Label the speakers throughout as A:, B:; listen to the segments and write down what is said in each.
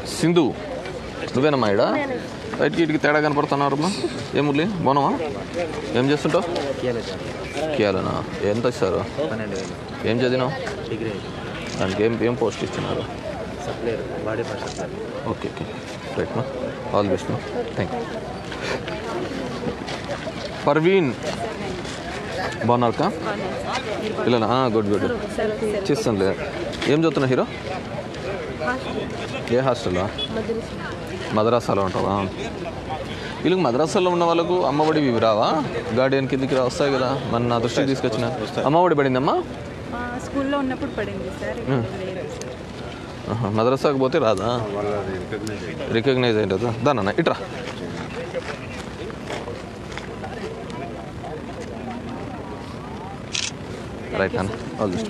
A: సింధు నువ్వేనమ్మా ఇడ బయటికి ఇటుకి తేడా కనపడుతున్నారమ్మా ఏం మురళి బాగున్నావా ఏం చేస్తుంటావు కేయాలనా ఎంత ఇస్తారు
B: పన్నెండు వేలు
A: ఏం చదివినావు
B: డిగ్రీ
A: దానికి ఏం ఏం పోస్ట్ ఇస్తున్నారు
B: supplier body first supplier
A: okay okay right మా ఆల్ బెస్ట్ మా థ్యాంక్ యూ పర్వీన్ బాగున్నారు కా పిల్లల గుడ్ గుడ్ చేస్తానులే ఏం చదువుతున్నా హీరో ఏ హాస్టల్లో మద్రాసాలో ఉంటావా వీళ్ళకి మద్రాసాలో ఉన్న వాళ్ళకు అమ్మఒడి ఇవి రావా గార్డియన్ కిందికి రా వస్తాయి కదా మన నా దృష్టికి తీసుకొచ్చిన అమ్మఒడి పడిందమ్మా
C: ఆ, స్కూల్లో ఉన్నప్పుడు పడింది సార్ ఇప్పుడు లేదు సార్
A: ఆహా, మద్రసాకు పోతే రాదా రికగ్నైజ్ అయిందా దానన్న ఇట్రా రైట్ అన్న ఆల్ జస్ట్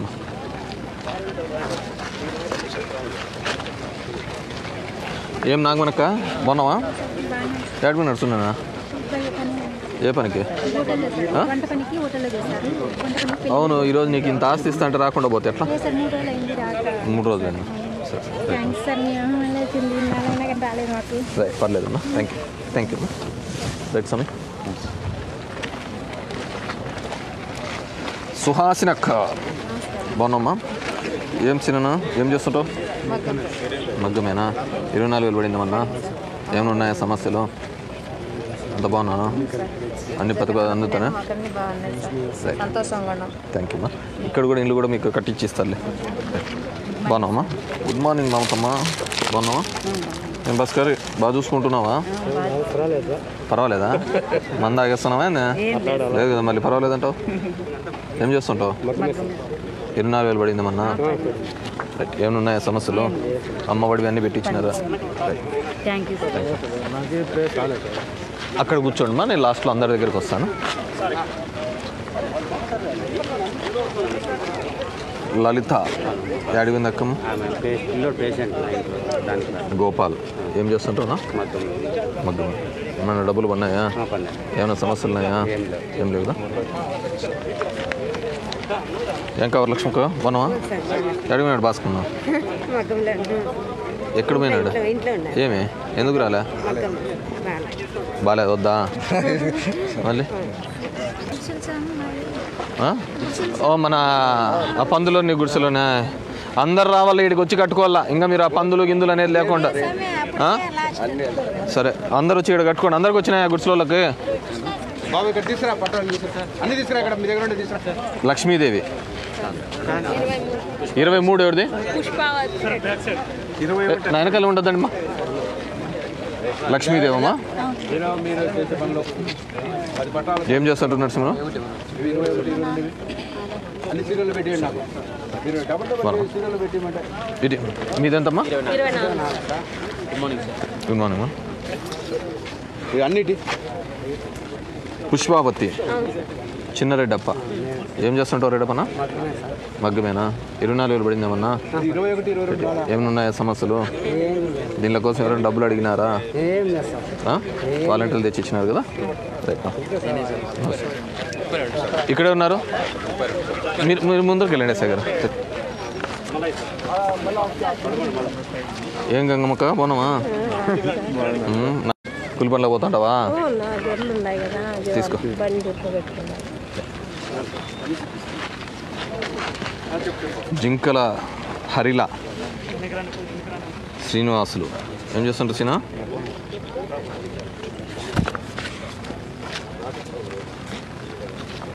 A: ఏం నాగమనక్క బాగున్నావా యాడ్ మీ నడుస్తున్నానా ఏ పనికి ఆ?
D: వంట పనికి హోటల్లో చేశారు వంట పనికి
A: అవును ఈరోజు నీకు ఇంత ఆస్తి ఇస్తా అంటే రాకుండా పోతే ఎట్లా
D: లేదు సార్ మూడు రోజులు అయింది రాక
A: మూడు రోజులు సరే సరే
D: థ్యాంక్స్ సార్ మీ అమ్మ వచ్చింది నాన్న కానీ రాలేదు మాకు
A: రైట్ పర్లేదమ్మా thank you thank you right సమయ్ సుహాసినక్క బాగున్నామ్మా ఏం చిన్న ఏం చేస్తుంటావు మగ్గమేనా ఇరవై నాలుగు వేలు పడిందమ్మన్నా ఏమైనా ఉన్నాయా సమస్యలు అంత బాగున్నాను అన్ని పథకాలు అందుతానే
D: మాకన్నీ బాగున్నాయి సార్
A: రైట్
D: సంతోషంగా ఉన్నాం
A: థ్యాంక్ యూ అమ్మా ఇక్కడ కూడా ఇల్లు కూడా మీకు కట్టించి ఇస్తారులే బాగున్నావమ్మా గుడ్ మార్నింగ్ మమతమ్మా బాగున్నావా నేను బస్ గారు బాగా చూసుకుంటున్నావా పర్వాలేదా మంద ఆగేస్తున్నావా ఏంది? లేదు కదా మళ్ళీ పర్వాలేదంటావు ఏం చేస్తుంటావు ఇరవై నాలుగు వేలు పడింది మొన్న రైట్ ఏమైనా ఉన్నాయా సమస్యలు అమ్మ ఒడివి అన్నీ పెట్టించినారా రైట్
D: థ్యాంక్ యూ సార్
A: అక్కడ కూర్చోండి మా నేను లాస్ట్లో అందరి దగ్గరికి వస్తాను లలిత యాడివింది అక్కమ్మ
B: ఆమె పేషెంట్లో పేషెంట్ దానికి రా.
A: గోపాల్ ఏం చేస్తుంటావునా
B: మొత్తం
A: మగ్గం ఏమైనా డబ్బులు పడినాయా
B: ఆ పన్నెండు
A: ఏమైనా సమస్యలు ఉన్నాయా
B: ఏం లేవు.
A: ఏం లేవు కదా ఏం కావాలి లక్ష్మక్క బాగున్నావా అడిగినాడు బాసుకున్నా ఎక్కడ పోయినాడు ఏమి ఎందుకు రాలే బాలేదు వద్దా మళ్ళీ ఆ? ఓ మన ఆ పందులోని గుడిసెలోనే అందరు రావాలి ఇక్కడికి వచ్చి కట్టుకోవాలా ఇంకా మీరు ఆ పందులు గిందులు అనేది లేకుండా ఆ? సరే అందరు వచ్చి ఇక్కడ కట్టుకోండి అందరికి వచ్చినాయి ఆ గుడిసెలోకి
E: బాబు ఇక్కడ తీసుకురా పట్టాలు తీసుకురా అన్ని తీసుకురా ఇక్కడ మీ దగ్గర ఉండి తీసుకురా
A: లక్ష్మీదేవి ఇరవై మూడు ఎవరిది
E: ఇరవై
A: ఏ, నా వెనకాల ఉండదండి మా లక్ష్మీదేవమ్మా
E: మీరు చేసే పనిలో పది పట్టాలు
A: ఏం చేస్తుంటారు నరసింహరావు
E: ఇరవై ఒకటి ఇరవై రెండు అన్ని సీరియల్ పెట్టేయండి నాకు మీరు డబుల్ డబుల్ సీరియల్ పెట్టిమంటే
A: ఇది మీదెంతమ్మా గుడ్ మార్నింగ్ అమ్మా
E: ఇవి అన్నిటి
A: పుష్పావతి చిన్న రెడ్డప్ప ఏం చేస్తుంటావు రెడ్డప్పనా మగ్గమేనా ఇరవై నాలుగు వేలు పడిందేమన్నా
E: ఇరవై ఒకటి ఇరవై రెండు
A: ఏమైనా ఉన్నాయా సమస్యలు దీనిలో కోసం ఎవరైనా డబ్బులు అడిగినారా ఆ? వాలంటీర్లు తెచ్చి ఇచ్చినారు కదా రైట్ ఇక్కడే ఉన్నారు మీరు మీరు ముందరికి వెళ్ళండి సార్ గారు ఏం గంగమ్మక్క బాగున్నావా ఉమ్, నా కూలి పనులకు పోతుంటావా
D: గొర్రెలు ఉన్నాయి కదా
A: తీసుకో
D: బండి పెట్టుకున్నాం
A: జింకల హరిల శ్రీనివాసులు ఏం చేస్తుంటారు సీనా